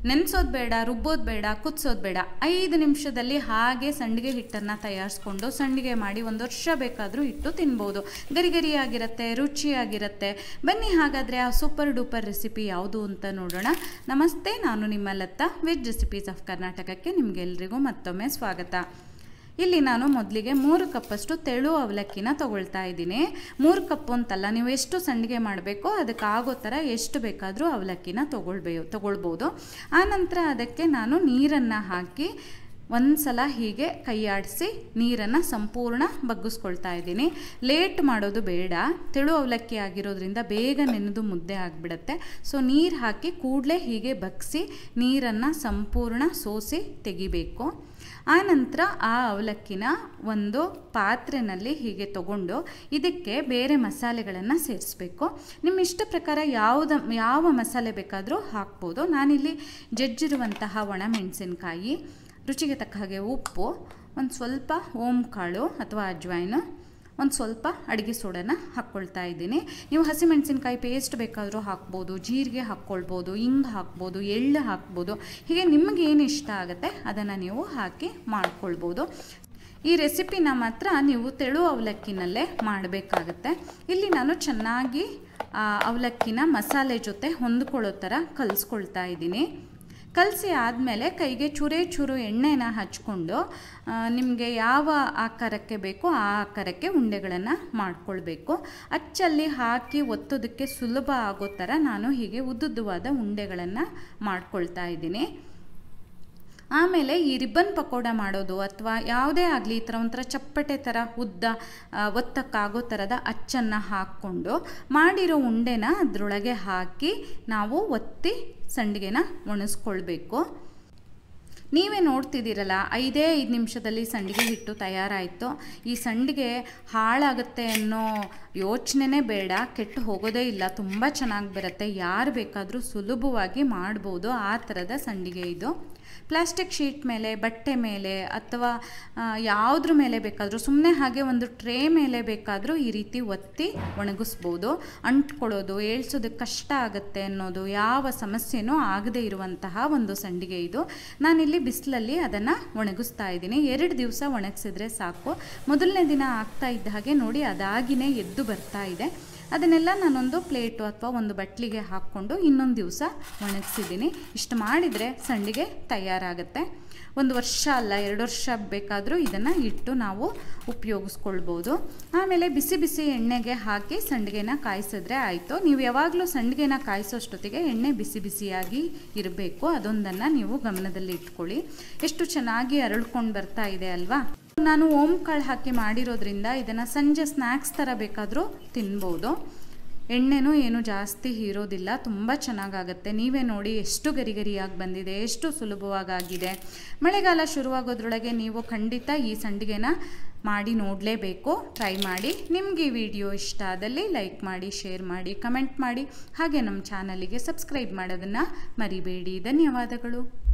ನೆನೆಸೋದು ಬೇಡ ರುಬ್ಬೋದು ಬೇಡ ಕುದಿಸೋದು ಬೇಡ ಐದು ನಿಮಿಷದಲ್ಲಿ ಹಾಗೆ ಸಂಡಿಗೆ ಹಿಟ್ಟನ್ನು ತಯಾರಿಸ್ಕೊಂಡು ಸಂಡಿಗೆ ಮಾಡಿ ಒಂದು ವರ್ಷ ಬೇಕಾದರೂ ಇಟ್ಟು ತಿನ್ಬೋದು ಗರಿ ಗರಿಯಾಗಿರುತ್ತೆ ರುಚಿಯಾಗಿರುತ್ತೆ ಬನ್ನಿ ಹಾಗಾದರೆ ಆ ಸೂಪರ್ ಡೂಪರ್ ರೆಸಿಪಿ ಯಾವುದು ಅಂತ ನೋಡೋಣ ನಮಸ್ತೆ ನಾನು ನಿಮ್ಮ ಲತಾ ವೆಜ್ ರೆಸಿಪೀಸ್ ಆಫ್ ಕರ್ನಾಟಕಕ್ಕೆ ನಿಮಗೆಲ್ರಿಗೂ ಮತ್ತೊಮ್ಮೆ ಸ್ವಾಗತ ಇಲ್ಲಿ ನಾನು ಮೊದಲಿಗೆ ಮೂರು ಕಪ್ಪಷ್ಟು ತೆಳು ಅವಲಕ್ಕಿನ ತಗೊಳ್ತಾ ಇದ್ದೀನಿ ಮೂರು ಕಪ್ಪು ಅಂತಲ್ಲ ನೀವು ಎಷ್ಟು ಸಂಡಿಗೆ ಮಾಡಬೇಕೋ ಅದಕ್ಕೆ ಆಗೋ ಥರ ಎಷ್ಟು ಬೇಕಾದರೂ ಅವಲಕ್ಕಿನ ತಗೊಳ್ಬೇ ತಗೊಳ್ಬೋದು ಆನಂತರ ಅದಕ್ಕೆ ನಾನು ನೀರನ್ನು ಹಾಕಿ ಒಂದು ಸಲ ಹೀಗೆ ಕೈಯಾಡಿಸಿ ನೀರನ್ನು ಸಂಪೂರ್ಣ ಬಗ್ಗಿಸ್ಕೊಳ್ತಾ ಇದ್ದೀನಿ ಲೇಟ್ ಮಾಡೋದು ಬೇಡ ತೆಳು ಅವಲಕ್ಕಿ ಆಗಿರೋದ್ರಿಂದ ಬೇಗ ನೆನೆದು ಮುದ್ದೆ ಆಗಿಬಿಡುತ್ತೆ ಸೊ ನೀರು ಹಾಕಿ ಕೂಡಲೇ ಹೀಗೆ ಬಗ್ಸಿ ನೀರನ್ನು ಸಂಪೂರ್ಣ ಸೋಸಿ ತೆಗಿಬೇಕು ಆನಂತರ ಆ ಅವಲಕ್ಕಿನ ಒಂದು ಪಾತ್ರೆನಲ್ಲಿ ಹೀಗೆ ತಗೊಂಡು ಇದಕ್ಕೆ ಬೇರೆ ಮಸಾಲೆಗಳನ್ನು ಸೇರಿಸ್ಬೇಕು ನಿಮ್ಮ ಇಷ್ಟ ಪ್ರಕಾರ ಯಾವ್ದು ಯಾವ ಮಸಾಲೆ ಬೇಕಾದರೂ ಹಾಕ್ಬೋದು ನಾನಿಲ್ಲಿ ಜಜ್ಜಿರುವಂತಹ ಒಣಮೆಣಸಿನ್ಕಾಯಿ ರುಚಿಗೆ ತಕ್ಕ ಹಾಗೆ ಉಪ್ಪು ಒಂದು ಸ್ವಲ್ಪ ಓಂ ಕಾಳು ಅಥವಾ ಅಜ್ವಾಯಿನು ಒಂದು ಸ್ವಲ್ಪ ಅಡುಗೆ ಸೋಡನ ಹಾಕ್ಕೊಳ್ತಾ ಇದ್ದೀನಿ ನೀವು ಹಸಿಮೆಣಸಿನ್ಕಾಯಿ ಪೇಸ್ಟ್ ಬೇಕಾದರೂ ಹಾಕ್ಬೋದು ಜೀರಿಗೆ ಹಾಕ್ಕೊಳ್ಬೋದು ಹಿಂಗೆ ಹಾಕ್ಬೋದು ಎಳ್ಳು ಹಾಕ್ಬೋದು ಹೀಗೆ ನಿಮಗೆ ಏನು ಇಷ್ಟ ಆಗುತ್ತೆ ಅದನ್ನು ನೀವು ಹಾಕಿ ಮಾಡ್ಕೊಳ್ಬೋದು ಈ ರೆಸಿಪಿನ ಮಾತ್ರ ನೀವು ತೆಳು ಅವಲಕ್ಕಿನಲ್ಲೇ ಮಾಡಬೇಕಾಗತ್ತೆ ಇಲ್ಲಿ ನಾನು ಚೆನ್ನಾಗಿ ಅವಲಕ್ಕಿನ ಮಸಾಲೆ ಜೊತೆ ಹೊಂದ್ಕೊಳ್ಳೋ ಥರ ಕಲಿಸ್ಕೊಳ್ತಾ ಇದ್ದೀನಿ ಕಲಸಿ ಆದಮೇಲೆ ಕೈಗೆ ಚೂರೇ ಚೂರು ಎಣ್ಣೆನ ಹಚ್ಕೊಂಡು ನಿಮಗೆ ಯಾವ ಆಕಾರಕ್ಕೆ ಬೇಕೋ ಆ ಆಕಾರಕ್ಕೆ ಉಂಡೆಗಳನ್ನು ಮಾಡ್ಕೊಳ್ಬೇಕು ಅಚ್ಚಲ್ಲಿ ಹಾಕಿ ಒತ್ತೋದಕ್ಕೆ ಸುಲಭ ಆಗೋ ಥರ ನಾನು ಹೀಗೆ ಉದ್ದುದ್ದವಾದ ಉಂಡೆಗಳನ್ನು ಮಾಡ್ಕೊಳ್ತಾ ಇದ್ದೀನಿ ಆಮೇಲೆ ಈ ರಿಬ್ಬನ್ ಪಕೋಡ ಮಾಡೋದು ಅಥವಾ ಯಾವುದೇ ಆಗಲಿ ಈ ಥರ ಒಂಥರ ಚಪ್ಪಟೆ ಥರ ಉದ್ದ ಒತ್ತಕ್ಕಾಗೋ ಥರದ ಅಚ್ಚನ್ನು ಹಾಕ್ಕೊಂಡು ಮಾಡಿರೋ ಉಂಡೆನ ಅದರೊಳಗೆ ಹಾಕಿ ನಾವು ಒತ್ತಿ ಸಂಡಿಗೆನ ಒಣಸ್ಕೊಳ್ಬೇಕು ನೀವೇ ನೋಡ್ತಿದ್ದೀರಲ್ಲ ಐದೇ ಐದು ನಿಮಿಷದಲ್ಲಿ ಸಂಡಿಗೆ ಹಿಟ್ಟು ತಯಾರಾಯಿತು ಈ ಸಂಡಿಗೆ ಹಾಳಾಗುತ್ತೆ ಅನ್ನೋ ಯೋಚನೆನೇ ಬೇಡ ಕೆಟ್ಟು ಹೋಗೋದೇ ಇಲ್ಲ ತುಂಬ ಚೆನ್ನಾಗಿ ಬರುತ್ತೆ ಯಾರು ಬೇಕಾದರೂ ಸುಲಭವಾಗಿ ಮಾಡ್ಬೋದು ಆ ಥರದ ಸಂಡಿಗೆ ಇದು ಪ್ಲಾಸ್ಟಿಕ್ ಶೀಟ್ ಮೇಲೆ ಬಟ್ಟೆ ಮೇಲೆ ಅಥವಾ ಯಾವುದ್ರ ಮೇಲೆ ಬೇಕಾದರೂ ಸುಮ್ಮನೆ ಹಾಗೆ ಒಂದು ಟ್ರೇ ಮೇಲೆ ಬೇಕಾದರೂ ಈ ರೀತಿ ಒತ್ತಿ ಒಣಗಿಸ್ಬೋದು ಅಂಟ್ಕೊಳ್ಳೋದು ಏಳ್ಸೋದಕ್ಕೆ ಕಷ್ಟ ಆಗುತ್ತೆ ಅನ್ನೋದು ಯಾವ ಸಮಸ್ಯೆನೂ ಆಗದೇ ಇರುವಂತಹ ಒಂದು ಸಂಡಿಗೆ ಇದು ನಾನಿಲ್ಲಿ ಬಿಸಿಲಲ್ಲಿ ಅದನ್ನು ಒಣಗಿಸ್ತಾ ಇದ್ದೀನಿ ಎರಡು ದಿವಸ ಒಣಗಿಸಿದ್ರೆ ಸಾಕು ಮೊದಲನೇ ದಿನ ಆಗ್ತಾ ಇದ್ದ ಹಾಗೆ ನೋಡಿ ಅದಾಗಿನೇ ಎದ್ದು ಬರ್ತಾ ಇದೆ ಅದನ್ನೆಲ್ಲ ನಾನೊಂದು ಪ್ಲೇಟು ಅಥವಾ ಒಂದು ಬಟ್ಲಿಗೆ ಹಾಕ್ಕೊಂಡು ಇನ್ನೊಂದು ದಿವಸ ಒಣಗಿಸಿದ್ದೀನಿ ಇಷ್ಟು ಮಾಡಿದರೆ ಸಂಡಿಗೆ ತಯಾರಾಗುತ್ತೆ ಒಂದು ವರ್ಷ ಅಲ್ಲ ಎರಡು ವರ್ಷ ಬೇಕಾದರೂ ಇದನ್ನು ಇಟ್ಟು ನಾವು ಉಪಯೋಗಿಸ್ಕೊಳ್ಬೋದು ಆಮೇಲೆ ಬಿಸಿ ಬಿಸಿ ಎಣ್ಣೆಗೆ ಹಾಕಿ ಸಂಡಿಗೆನ ಕಾಯಿಸಿದ್ರೆ ಆಯಿತು ನೀವು ಯಾವಾಗಲೂ ಸಂಡಿಗೆನ ಕಾಯಿಸೋಷ್ಟೊತ್ತಿಗೆ ಎಣ್ಣೆ ಬಿಸಿ ಬಿಸಿಯಾಗಿ ಇರಬೇಕು ಅದೊಂದನ್ನು ನೀವು ಗಮನದಲ್ಲಿ ಇಟ್ಕೊಳ್ಳಿ ಎಷ್ಟು ಚೆನ್ನಾಗಿ ಅರಳ್ಕೊಂಡು ಬರ್ತಾ ಇದೆ ಅಲ್ವಾ ನಾನು ಓಂ ಕಾಳು ಹಾಕಿ ಮಾಡಿರೋದ್ರಿಂದ ಇದನ್ನು ಸಂಜೆ ಸ್ನ್ಯಾಕ್ಸ್ ಥರ ಬೇಕಾದರೂ ತಿನ್ಬೋದು ಎಣ್ಣೆನೂ ಏನು ಜಾಸ್ತಿ ಹೀರೋದಿಲ್ಲ ತುಂಬ ಚೆನ್ನಾಗಾಗುತ್ತೆ ನೀವೇ ನೋಡಿ ಎಷ್ಟು ಗರಿ ಗರಿಯಾಗಿ ಬಂದಿದೆ ಎಷ್ಟು ಸುಲಭವಾಗಿದೆ ಮಳೆಗಾಲ ಶುರುವಾಗೋದ್ರೊಳಗೆ ನೀವು ಖಂಡಿತ ಈ ಸಂಡಿಗೆನ ಮಾಡಿ ನೋಡಲೇಬೇಕು ಟ್ರೈ ಮಾಡಿ ನಿಮಗೆ ಈ ವಿಡಿಯೋ ಇಷ್ಟ ಆದಲ್ಲಿ ಲೈಕ್ ಮಾಡಿ ಶೇರ್ ಮಾಡಿ ಕಮೆಂಟ್ ಮಾಡಿ ಹಾಗೆ ನಮ್ಮ ಚಾನಲಿಗೆ ಸಬ್ಸ್ಕ್ರೈಬ್ ಮಾಡೋದನ್ನು ಮರಿಬೇಡಿ ಧನ್ಯವಾದಗಳು